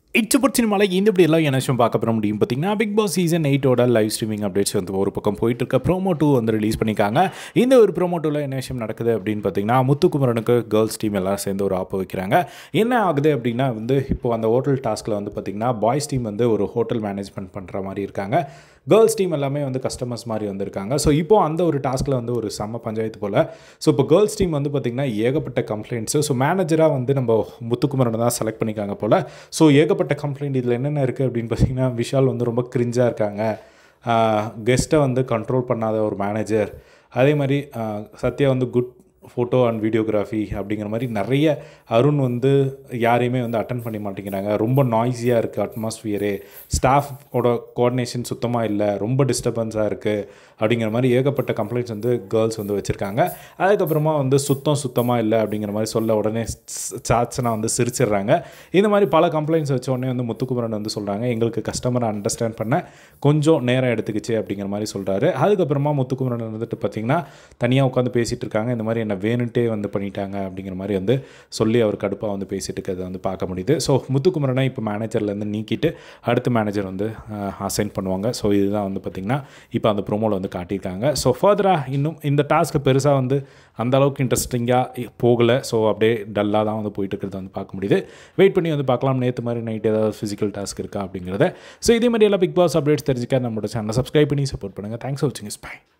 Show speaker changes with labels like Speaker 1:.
Speaker 1: இச்சப்பட் சினிமாவில் இந்த இப்படி எல்லாம் என்ன விஷயம் பார்க்க பெற முடியும் பார்த்தீங்கன்னா பிக் பாஸ் சீசன் எயிட்டோட லைவ் ஸ்ட்ரீமிங் அப்டேட்ஸ் வந்து ஒரு பக்கம் போயிட்டு இருக்க ப்ரோமோ டூ வந்து ரிலீஸ் பண்ணியிருக்காங்க இந்த ஒரு ப்ரோமோ டூவில் என்ன விஷயம் நடக்குது அப்படின்னு பார்த்தீங்கன்னா முத்துக்குமரனுக்கு கேர்ள்ஸ் டீம் எல்லாம் சேர்ந்து ஒரு ஆப்பு வைக்கிறாங்க என்ன ஆகுது அப்படின்னா வந்து இப்போ அந்த ஹோட்டல் டாஸ்கில் வந்து பார்த்தீங்கன்னா பாய்ஸ் டீம் வந்து ஒரு ஹோட்டல் மேனேஜ்மெண்ட் பண்ணுற மாதிரி இருக்காங்க கேர்ள்ஸ் டீம் எல்லாமே வந்து கஸ்டமர்ஸ் மாதிரி வந்திருக்காங்க ஸோ இப்போ அந்த ஒரு டாஸ்கில் வந்து ஒரு செம்ம பஞ்சாயத்து போல் ஸோ இப்போ கேர்ள்ஸ் டீம் வந்து பார்த்திங்கன்னா ஏகப்பட்ட கம்ப்ளைண்ட்ஸு ஸோ மேனேஜராக வந்து நம்ம முத்துக்குமரனை தான் செலக்ட் பண்ணிக்காங்க போல் ஸோ ஏகப்பட்ட கம்ப்ளைண்ட் இதில் என்னென்ன இருக்குது அப்படின்னு பார்த்தீங்கன்னா விஷால் வந்து ரொம்ப கிரிஞ்சாக இருக்காங்க கெஸ்ட்டை வந்து கண்ட்ரோல் பண்ணாத ஒரு மேனேஜர் அதே மாதிரி ஆஹ், சத்யா வந்து குட் ஃபோட்டோ அண்ட் வீடியோகிராஃபி அப்படிங்கிற மாதிரி நிறைய அருண் வந்து யாரையுமே வந்து அட்டன் பண்ணி மாட்டேங்கிறாங்க ரொம்ப நாய்ஸியாக இருக்குது அட்மாஸ்ஃபியரு ஸ்டாஃபோட கோஆர்டினேஷன் சுத்தமாக இல்லை ரொம்ப டிஸ்டர்பன்ஸாக இருக்குது அப்படிங்கிற மாதிரி ஏகப்பட்ட கம்ப்ளைண்ட்ஸ் வந்து கேர்ள்ஸ் வந்து வச்சுருக்காங்க அதுக்கப்புறமா வந்து சுத்தம் சுத்தமாக இல்லை அப்படிங்கிற மாதிரி சொல்ல உடனே சாட்சனா வந்து சிரிச்சிடுறாங்க இந்த மாதிரி பல கம்ப்ளைண்ட்ஸ் வச்ச உடனே வந்து முத்துக்குமரன் வந்து சொல்கிறாங்க எங்களுக்கு கஸ்டமரை அண்டர்ஸ்டாண்ட் பண்ண கொஞ்சம் நேரம் எடுத்துக்கிச்சு அப்படிங்கிற மாதிரி சொல்கிறாரு அதுக்கப்புறமா முத்துக்குமரன் வந்துட்டு பார்த்திங்கன்னா தனியாக உட்காந்து பேசிகிட்டு இருக்காங்க இந்த மாதிரி என்ன வேணுன்ட்டே வந்து பண்ணிட்டாங்க அப்படிங்கிற மாதிரி வந்து சொல்லி அவர் கடுப்பாக வந்து பேசிட்டு இருக்கிறத வந்து பார்க்க முடியுது ஸோ முத்துக்குமரனை இப்போ மேனேஜர்லேருந்து நீக்கிட்டு அடுத்த மேனேஜர் வந்து அசைன் பண்ணுவாங்க ஸோ இதுதான் வந்து பார்த்திங்கன்னா இப்போ அந்த ப்ரோமோவில் வந்து காட்டியிருக்காங்க ஸோ ஃபர்தராக இன்னும் இந்த டாஸ்க்கு பெருசாக வந்து அந்த அளவுக்கு இன்ட்ரெஸ்டிங்காக போகலை ஸோ அப்படியே டல்லாக தான் வந்து போயிட்டு இருக்கிறத வந்து பார்க்க முடியுது வெயிட் பண்ணி வந்து பார்க்கலாம் நேற்று மாதிரி நைட் ஏதாவது ஃபிசிக்கல் டாஸ்க் இருக்கா அப்படிங்கிறத ஸோ இதே மாதிரி எல்லாம் பிக் பாஸ் அப்டேட்ஸ் தெரிஞ்சுக்க நம்மளோட சேனலை சப்ஸ்கிரைப் பண்ணி சப்போர்ட் பண்ணுங்கள் தேங்க்ஸ் ஃபார் வாட்சிங் இஸ் பை